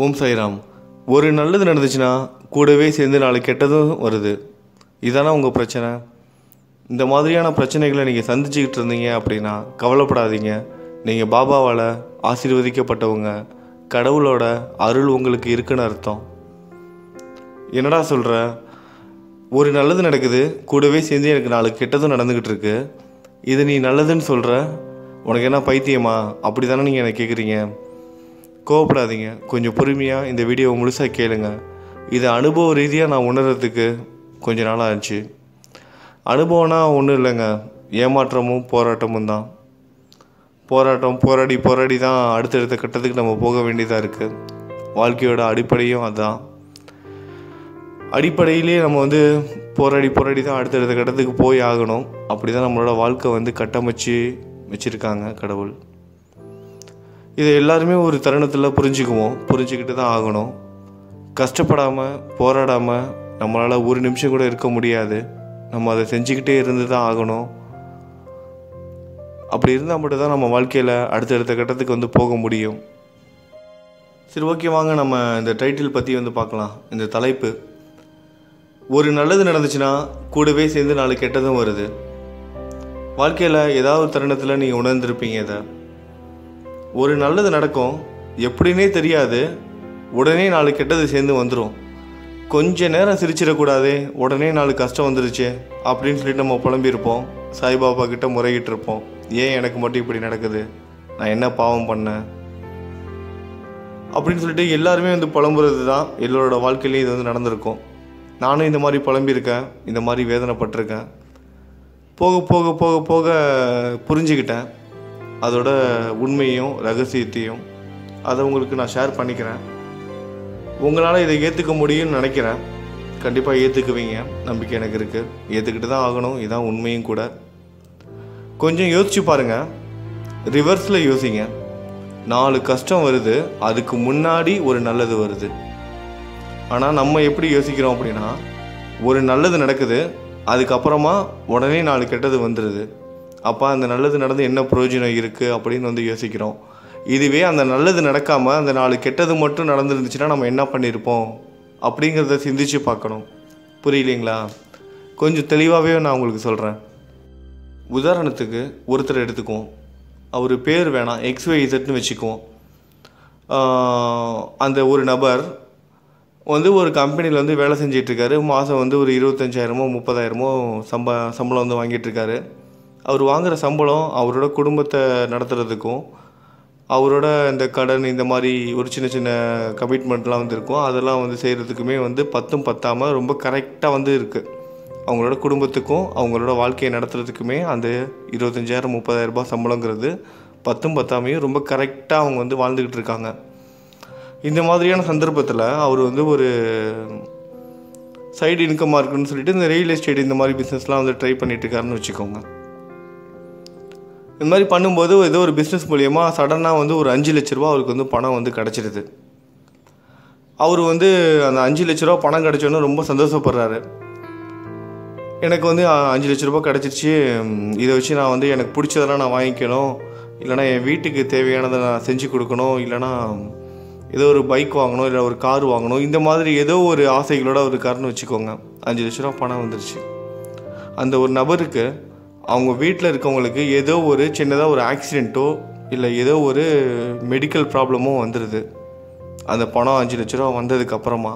ஓம் சாய்ராம் ஒரு நல்லது நடந்துச்சுன்னா கூடவே சேர்ந்து நாலு கெட்டதும் வருது இதானே உங்கள் பிரச்சனை இந்த மாதிரியான பிரச்சனைகளை நீங்கள் சந்திச்சுக்கிட்டு இருந்தீங்க அப்படின்னா கவலைப்படாதீங்க நீங்கள் பாபாவால் ஆசீர்வதிக்கப்பட்டவங்க கடவுளோட அருள் உங்களுக்கு இருக்குன்னு அர்த்தம் என்னடா சொல்கிற ஒரு நல்லது நடக்குது கூடவே சேர்ந்து எனக்கு நாலு கெட்டதும் நடந்துக்கிட்டு இருக்கு இது நீ நல்லதுன்னு சொல்கிற உனக்கு என்ன பைத்தியமா அப்படி தானே நீங்கள் எனக்கு கேட்குறீங்க கோவப்படாதீங்க கொஞ்சம் பொறுமையாக இந்த வீடியோவை முழுசாக கேளுங்க இது அனுபவ ரீதியாக நான் உணர்றதுக்கு கொஞ்ச நாள் ஆச்சு அனுபவம்னா ஒன்றும் இல்லைங்க ஏமாற்றமும் போராட்டமும் தான் போராட்டம் போராடி போராடி தான் அடுத்தடுத்த கட்டத்துக்கு நம்ம போக வேண்டியதாக இருக்குது வாழ்க்கையோட அடிப்படையும் அதுதான் அடிப்படையிலே நம்ம வந்து போராடி போராடி தான் அடுத்தடுத்த கட்டத்துக்கு போய் ஆகணும் அப்படி தான் நம்மளோட வாழ்க்கை வந்து கட்டமைச்சு வச்சுருக்காங்க கடவுள் இதை எல்லாருமே ஒரு தருணத்தில் புரிஞ்சுக்குவோம் புரிஞ்சுக்கிட்டு தான் ஆகணும் கஷ்டப்படாமல் போராடாமல் நம்மளால் ஒரு நிமிஷம் கூட இருக்க முடியாது நம்ம அதை செஞ்சுக்கிட்டே இருந்து தான் ஆகணும் அப்படி இருந்தால் மட்டும் தான் நம்ம வாழ்க்கையில் அடுத்தடுத்த கட்டத்துக்கு வந்து போக முடியும் சரி ஓகே வாங்க நம்ம இந்த டைட்டில் பற்றி வந்து பார்க்கலாம் இந்த தலைப்பு ஒரு நல்லது நடந்துச்சுன்னா கூடவே சேர்ந்து நாலு கெட்டதும் வருது வாழ்க்கையில் ஏதாவது ஒரு தருணத்தில் நீங்கள் உணர்ந்திருப்பீங்க இதை ஒரு நல்லது நடக்கும் எப்படின்னே தெரியாது உடனே நாலு கெட்டது சேர்ந்து வந்துடும் கொஞ்ச நேரம் சிரிச்சிடக்கூடாதே உடனே நாலு கஷ்டம் வந்துருச்சு அப்படின்னு சொல்லிட்டு நம்ம புலம்பியிருப்போம் சாய்பாபா கிட்ட முறையிட்டு இருப்போம் ஏன் எனக்கு மட்டும் இப்படி நடக்குது நான் என்ன பாவம் பண்ணேன் அப்படின்னு சொல்லிட்டு எல்லாருமே வந்து புலம்புறது தான் எல்லோரோட வாழ்க்கையிலையும் இது வந்து நடந்திருக்கும் நானும் இந்த மாதிரி புலம்பியிருக்கேன் இந்த மாதிரி வேதனைப்பட்டிருக்கேன் போக போக போக போக புரிஞ்சுக்கிட்டேன் அதோட உண்மையும் ரகசியத்தையும் அதை உங்களுக்கு நான் ஷேர் பண்ணிக்கிறேன் உங்களால் இதை ஏற்றுக்க முடியும்னு நினைக்கிறேன் கண்டிப்பாக ஏற்றுக்குவீங்க நம்பிக்கை எனக்கு இருக்குது ஏற்றுக்கிட்டு தான் ஆகணும் இதான் உண்மையும் கூட கொஞ்சம் யோசிச்சு பாருங்கள் ரிவர்ஸில் யோசிங்க நாலு கஷ்டம் வருது அதுக்கு முன்னாடி ஒரு நல்லது வருது ஆனால் நம்ம எப்படி யோசிக்கிறோம் அப்படின்னா ஒரு நல்லது நடக்குது அதுக்கப்புறமா உடனே நாலு கெட்டது வந்துடுது அப்போ அந்த நல்லது நடந்து என்ன பிரயோஜனம் இருக்குது அப்படின்னு வந்து யோசிக்கிறோம் இதுவே அந்த நல்லது நடக்காமல் அந்த நாலு கெட்டது மட்டும் நடந்துருந்துச்சுன்னா நம்ம என்ன பண்ணியிருப்போம் அப்படிங்கிறத சிந்திச்சு பார்க்கணும் புரியலைங்களா கொஞ்சம் தெளிவாகவே நான் உங்களுக்கு சொல்கிறேன் உதாரணத்துக்கு ஒருத்தர் எடுத்துக்குவோம் அவர் பேர் வேணாம் எக்ஸ்ஒய் இசட்னு வச்சுக்குவோம் ஆஹ் அந்த ஒரு நபர் வந்து ஒரு கம்பெனியில் வந்து வேலை செஞ்சிட்ருக்காரு மாதம் வந்து ஒரு இருபத்தஞ்சாயிரமோ முப்பதாயிரமோ சம்ப சம்பளம் வந்து வாங்கிட்டுருக்காரு அவர் வாங்குகிற சம்பளம் அவரோட குடும்பத்தை நடத்துறதுக்கும் அவரோட இந்த கடன் இந்த மாதிரி ஒரு சின்ன சின்ன கமிட்மெண்ட்லாம் வந்து இருக்கும் அதெல்லாம் வந்து செய்கிறதுக்குமே வந்து பத்தும் பத்தாமல் ரொம்ப கரெக்டாக வந்து இருக்குது அவங்களோட குடும்பத்துக்கும் அவங்களோட வாழ்க்கையை நடத்துறதுக்குமே அந்த இருபத்தஞ்சாயிரம் முப்பதாயிரம் ரூபாய் சம்பளங்கிறது பத்தும் பத்தாமையும் ரொம்ப கரெக்டாக அவங்க வந்து வாழ்ந்துக்கிட்டு இருக்காங்க இந்த மாதிரியான சந்தர்ப்பத்தில் அவர் வந்து ஒரு சைடு இன்கமாக இருக்குன்னு சொல்லிட்டு இந்த ரியல் எஸ்டேட் இந்த மாதிரி பிஸ்னஸ்லாம் வந்து ட்ரை பண்ணிட்டு இருக்காருன்னு வச்சுக்கோங்க இந்த மாதிரி பண்ணும்போது ஏதோ ஒரு பிஸ்னஸ் மூலியமாக சடனாக வந்து ஒரு அஞ்சு லட்ச ரூபா அவருக்கு வந்து பணம் வந்து கிடச்சிருது அவர் வந்து அந்த அஞ்சு லட்ச ரூபா பணம் கிடச்சோன்னு ரொம்ப சந்தோஷப்படுறாரு எனக்கு வந்து அ, அஞ்சு லட்ச ரூபா கிடச்சிருச்சு ம், இதை வச்சு நான் வந்து எனக்கு பிடிச்சதெல்லாம் நான் வாங்கிக்கணும் இல்லைனா என் வீட்டுக்கு தேவையானதை நான் செஞ்சு கொடுக்கணும் இல்லைனா ஏதோ ஒரு பைக் வாங்கணும் இல்லை ஒரு கார் வாங்கணும் இந்த மாதிரி ஏதோ ஒரு ஆசைகளோட ஒரு கார்னு வச்சுக்கோங்க அஞ்சு லட்ச ரூபா பணம் வந்துருச்சு அந்த ஒரு நபருக்கு அவங்க வீட்டில் இருக்கவங்களுக்கு ஏதோ ஒரு சின்னதாக ஒரு ஆக்சிடெண்ட்டோ இல்லை ஏதோ ஒரு மெடிக்கல் ப்ராப்ளமோ வந்துடுது அந்த பணம் அஞ்சு லட்ச ரூபா வந்ததுக்கு அப்புறமா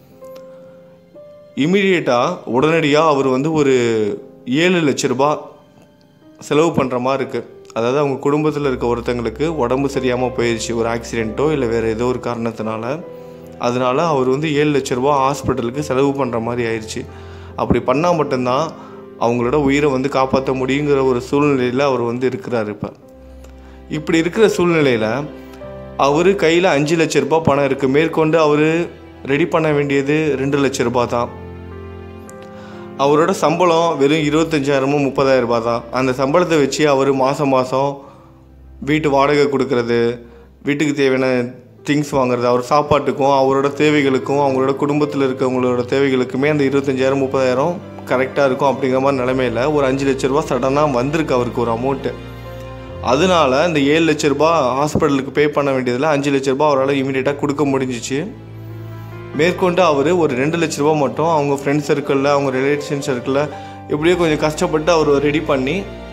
இமீடியட்டாக உடனடியாக அவர் வந்து ஒரு ஏழு லட்ச ரூபாய் செலவு பண்ணுற மாதிரி இருக்குது அதாவது அவங்க குடும்பத்தில் இருக்க ஒருத்தங்களுக்கு உடம்பு சரியாமல் போயிடுச்சு ஒரு ஆக்சிடெண்ட்டோ இல்லை வேறு ஏதோ ஒரு காரணத்தினால அதனால அவர் வந்து ஏழு லட்ச ரூபா ஹாஸ்பிட்டலுக்கு செலவு பண்ணுற மாதிரி ஆயிடுச்சு அப்படி பண்ணால் மட்டும்தான் அவங்களோட உயிரை வந்து காப்பாற்ற முடியுங்கிற ஒரு சூழ்நிலையில் அவர் வந்து இருக்கிறார் இப்போ இப்படி இருக்கிற சூழ்நிலையில் அவர் கையில் அஞ்சு லட்ச ரூபாய் பணம் இருக்குது மேற்கொண்டு அவர் ரெடி பண்ண வேண்டியது ரெண்டு லட்ச ரூபாய் தான் அவரோட சம்பளம் வெறும் இருபத்தஞ்சாயிரமோ முப்பதாயிரம் ரூபாய் தான் அந்த சம்பளத்தை வச்சு அவர் மாதம் மாதம் வீட்டு வாடகை கொடுக்கறது வீட்டுக்கு தேவையான திங்ஸ் வாங்குறது அவர் சாப்பாட்டுக்கும் அவரோட தேவைகளுக்கும் அவங்களோட குடும்பத்தில் இருக்கவங்களோட தேவைகளுக்குமே அந்த இருபத்தஞ்சாயிரம் முப்பதாயிரம் கரெக்டாக இருக்கும் அப்படிங்கிற மாதிரி நிலமையில ஒரு அஞ்சு லட்ச ரூபா சடனாக வந்திருக்கு அவருக்கு ஒரு அமௌண்ட்டு அதனால இந்த ஏழு லட்ச ரூபாய் ஹாஸ்பிட்டலுக்கு பே பண்ண வேண்டியதில் அஞ்சு லட்ச ரூபாய் அவரால் இமீடியட்டாக கொடுக்க முடிஞ்சிச்சு மேற்கொண்டு அவர் ஒரு ரெண்டு லட்ச ரூபாய் மட்டும் அவங்க ஃப்ரெண்ட்ஸ் சர்க்கிளில் அவங்க ரிலேஷன் சர்க்கிளில் இப்படியே கொஞ்சம் கஷ்டப்பட்டு அவர் ரெடி பண்ணி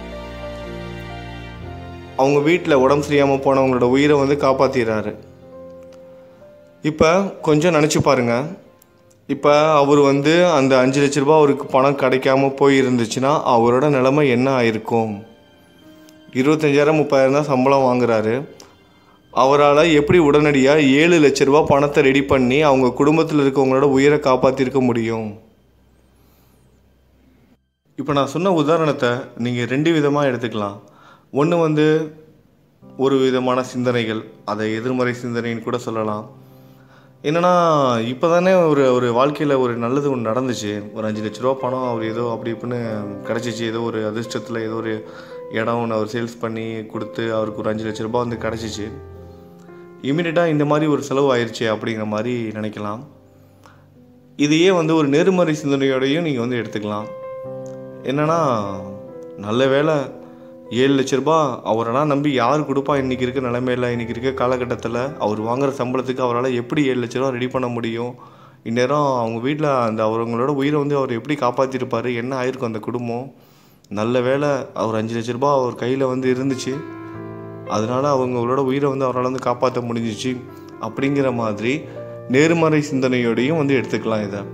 அவங்க வீட்டில் உடம்பு சரியாமல் போனவங்களோட உயிரை வந்து காப்பாற்றிடுறாரு இப்போ கொஞ்சம் நினச்சி பாருங்க இப்போ அவர் வந்து அந்த அஞ்சு லட்ச ரூபாய் அவருக்கு பணம் கிடைக்காம போய் இருந்துச்சுன்னா அவரோட நிலைமை என்ன ஆயிருக்கும் இருபத்தஞ்சாயிரம் முப்பதாயிரம் தான் சம்பளம் வாங்குறாரு அவரால் எப்படி உடனடியாக ஏழு லட்ச ரூபாய் பணத்தை ரெடி பண்ணி அவங்க குடும்பத்தில் இருக்கவங்களோட உயிரை காப்பாற்றிருக்க முடியும் இப்போ நான் சொன்ன உதாரணத்தை நீங்கள் ரெண்டு விதமாக எடுத்துக்கலாம் ஒன்று வந்து ஒரு விதமான சிந்தனைகள் அதை எதிர்மறை சிந்தனைன்னு கூட சொல்லலாம் என்னன்னா இப்போ தானே ஒரு ஒரு வாழ்க்கையில் ஒரு நல்லது ஒன்று நடந்துச்சு ஒரு அஞ்சு லட்ச ரூபா பணம் அவர் ஏதோ அப்படி இப்படின்னு கிடச்சிச்சு ஏதோ ஒரு அதிர்ஷ்டத்தில் ஏதோ ஒரு இடம் ஒன்று அவர் சேல்ஸ் பண்ணி கொடுத்து அவருக்கு ஒரு அஞ்சு லட்ச ரூபா வந்து கிடச்சிச்சு இமீடியட்டாக இந்த மாதிரி ஒரு செலவு ஆயிடுச்சு அப்படிங்கிற மாதிரி நினைக்கலாம் இதையே வந்து ஒரு நேர்மறை சிந்தனையோடையும் நீங்கள் வந்து எடுத்துக்கலாம் என்னன்னா நல்ல வேளை ஏழு லட்ச ரூபாய் அவரெல்லாம் நம்பி யார் கொடுப்பா இன்றைக்கி இருக்க நிலைமையில் இன்றைக்கி இருக்க காலகட்டத்தில் அவர் வாங்குற சம்பளத்துக்கு அவரால் எப்படி ஏழு லட்ச ரூபா ரெடி பண்ண முடியும் இந்நேரம் அவங்க வீட்டில் அந்த அவங்களோட உயிரை வந்து அவர் எப்படி காப்பாற்றிருப்பார் என்ன ஆயிருக்கும் அந்த குடும்பம் நல்ல வேளை அவர் அஞ்சு லட்ச ரூபாய் அவர் கையில் வந்து இருந்துச்சு அதனால அவங்களோட உயிரை வந்து அவரால் வந்து காப்பாற்ற முடிஞ்சிச்சு அப்படிங்கிற மாதிரி நேர்மறை சிந்தனையோடையும் வந்து எடுத்துக்கலாம் இதை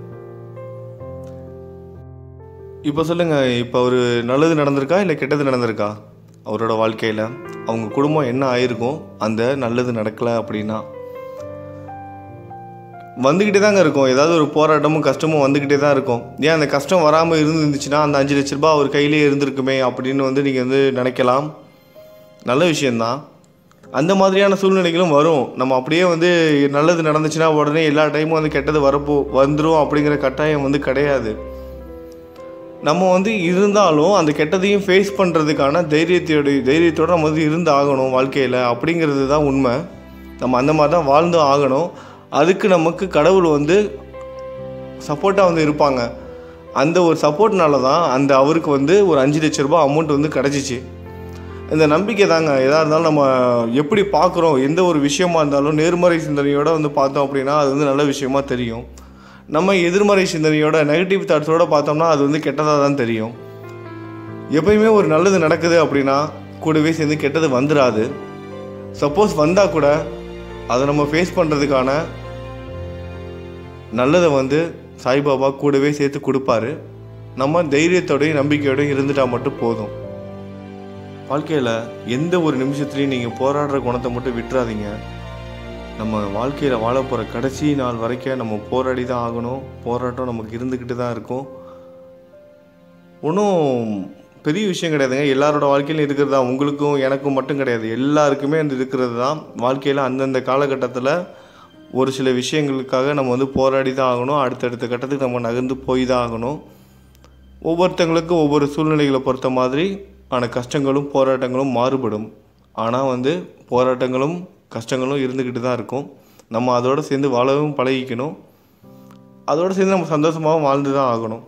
இப்போ சொல்லுங்க இப்போ ஒரு நல்லது நடந்திருக்கா இல்லை கெட்டது நடந்திருக்கா அவரோட வாழ்க்கையில் அவங்க குடும்பம் என்ன ஆயிருக்கும் அந்த நல்லது நடக்கலை அப்படின்னா வந்துக்கிட்டே தாங்க இருக்கும் ஏதாவது ஒரு போராட்டமும் கஷ்டமும் வந்துக்கிட்டே தான் இருக்கும் ஏன் அந்த கஷ்டம் வராமல் இருந்துச்சுன்னா அந்த அஞ்சு லட்ச ரூபாய் அவர் கையிலே இருந்திருக்குமே அப்படின்னு வந்து நீங்கள் வந்து நினைக்கலாம் நல்ல விஷயந்தான் அந்த மாதிரியான சூழ்நிலைகளும் வரும் நம்ம அப்படியே வந்து நல்லது நடந்துச்சுன்னா உடனே எல்லா டைமும் வந்து கெட்டது வரப்போ வந்துடும் அப்படிங்கிற கட்டாயம் வந்து கிடையாது நம்ம வந்து இருந்தாலும் அந்த கெட்டதையும் ஃபேஸ் பண்ணுறதுக்கான தைரியத்தோட தைரியத்தோடு நம்ம வந்து இருந்து ஆகணும் வாழ்க்கையில் அப்படிங்கிறது தான் உண்மை நம்ம அந்த மாதிரி தான் வாழ்ந்து ஆகணும் அதுக்கு நமக்கு கடவுள் வந்து சப்போர்ட்டாக வந்து இருப்பாங்க அந்த ஒரு சப்போர்ட்னால தான் அந்த அவருக்கு வந்து ஒரு அஞ்சு லட்ச ரூபாய் அமௌண்ட் வந்து கிடச்சிச்சு இந்த நம்பிக்கை தாங்க எதாக இருந்தாலும் நம்ம எப்படி பார்க்குறோம் எந்த ஒரு விஷயமா இருந்தாலும் நேர்மறை சிந்தனையோடு வந்து பார்த்தோம் அப்படின்னா அது வந்து நல்ல விஷயமா தெரியும் நம்ம எதிர்மறை சிந்தனையோட நெகட்டிவ் தாட்ஸோட பார்த்தோம்னா அது வந்து கெட்டதாக தான் தெரியும் எப்பயுமே ஒரு நல்லது நடக்குது அப்படின்னா கூடவே சேர்ந்து கெட்டது வந்துடாது சப்போஸ் வந்தால் கூட அதை நம்ம ஃபேஸ் பண்ணுறதுக்கான நல்லதை வந்து சாய்பாபா கூடவே சேர்த்து கொடுப்பாரு நம்ம தைரியத்தோடையும் நம்பிக்கையோடையும் இருந்துட்டால் மட்டும் போதும் வாழ்க்கையில் எந்த ஒரு நிமிஷத்துலையும் நீங்கள் போராடுற குணத்தை மட்டும் விட்டுறாதீங்க நம்ம வாழ்க்கையில் வாழ போகிற கடைசி நாள் வரைக்கும் நம்ம போராடி தான் ஆகணும் போராட்டம் நமக்கு இருந்துக்கிட்டு தான் இருக்கும் ஒன்றும் பெரிய விஷயம் கிடையாதுங்க எல்லாரோட வாழ்க்கையிலும் இருக்கிறது தான் உங்களுக்கும் எனக்கும் மட்டும் கிடையாது எல்லாருக்குமே அந்த இருக்கிறது தான் வாழ்க்கையில் அந்தந்த காலகட்டத்தில் ஒரு சில விஷயங்களுக்காக நம்ம வந்து போராடி தான் ஆகணும் அடுத்தடுத்த கட்டத்துக்கு நம்ம நகர்ந்து போய் தான் ஆகணும் ஒவ்வொருத்தங்களுக்கும் ஒவ்வொரு சூழ்நிலைகளை பொறுத்த மாதிரி ஆன கஷ்டங்களும் போராட்டங்களும் மாறுபடும் ஆனால் வந்து போராட்டங்களும் கஷ்டங்களும் இருந்துக்கிட்டு தான் இருக்கும் நம்ம அதோடு சேர்ந்து வாழவும் பழகிக்கணும் அதோடு சேர்ந்து நம்ம சந்தோஷமாகவும் வாழ்ந்து தான் ஆகணும்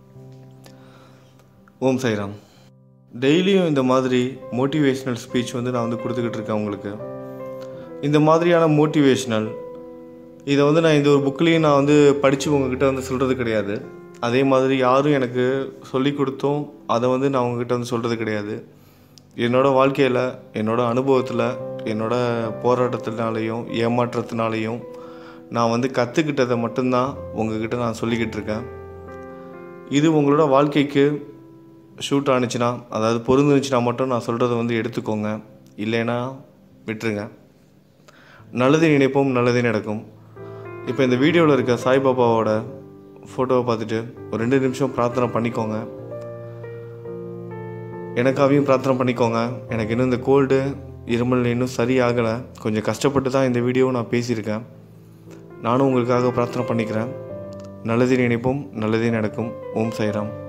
ஓம் சைராம் டெய்லியும் இந்த மாதிரி மோட்டிவேஷ்னல் ஸ்பீச் வந்து நான் வந்து கொடுத்துக்கிட்டு இருக்கேன் உங்களுக்கு இந்த மாதிரியான மோட்டிவேஷ்னல் இதை வந்து நான் இந்த ஒரு புக்லேயும் நான் வந்து படித்து உங்ககிட்ட வந்து சொல்கிறது கிடையாது அதே மாதிரி யாரும் எனக்கு சொல்லி கொடுத்தும் அதை வந்து நான் உங்ககிட்ட வந்து சொல்கிறது கிடையாது என்னோடய வாழ்க்கையில் என்னோடய அனுபவத்தில் என்னோடய போராட்டத்தினாலையும் ஏமாற்றத்தினாலையும் நான் வந்து கற்றுக்கிட்டதை மட்டும்தான் உங்ககிட்ட நான் சொல்லிக்கிட்டு இருக்கேன் இது உங்களோட வாழ்க்கைக்கு ஷூட் ஆணுச்சுன்னா அதாவது பொருந்துச்சுன்னா மட்டும் நான் சொல்கிறத வந்து எடுத்துக்கோங்க இல்லைன்னா விட்டுருங்க நல்லதே நினைப்போம் நல்லதே நடக்கும் இப்போ இந்த வீடியோவில் இருக்க சாய்பாபாவோட ஃபோட்டோவை பார்த்துட்டு ஒரு ரெண்டு நிமிஷம் பிரார்த்தனை பண்ணிக்கோங்க எனக்காகவும் பிரார்த்தனை பண்ணிக்கோங்க எனக்கு இன்னும் இந்த கோல்டு இருமல் இன்னும் சரியாகலை கொஞ்சம் கஷ்டப்பட்டு தான் இந்த வீடியோவை நான் பேசியிருக்கேன் நானும் உங்களுக்காக பிரார்த்தனை பண்ணிக்கிறேன் நல்லதே நினைப்போம் நல்லதே நடக்கும் ஓம் சாய்ராம்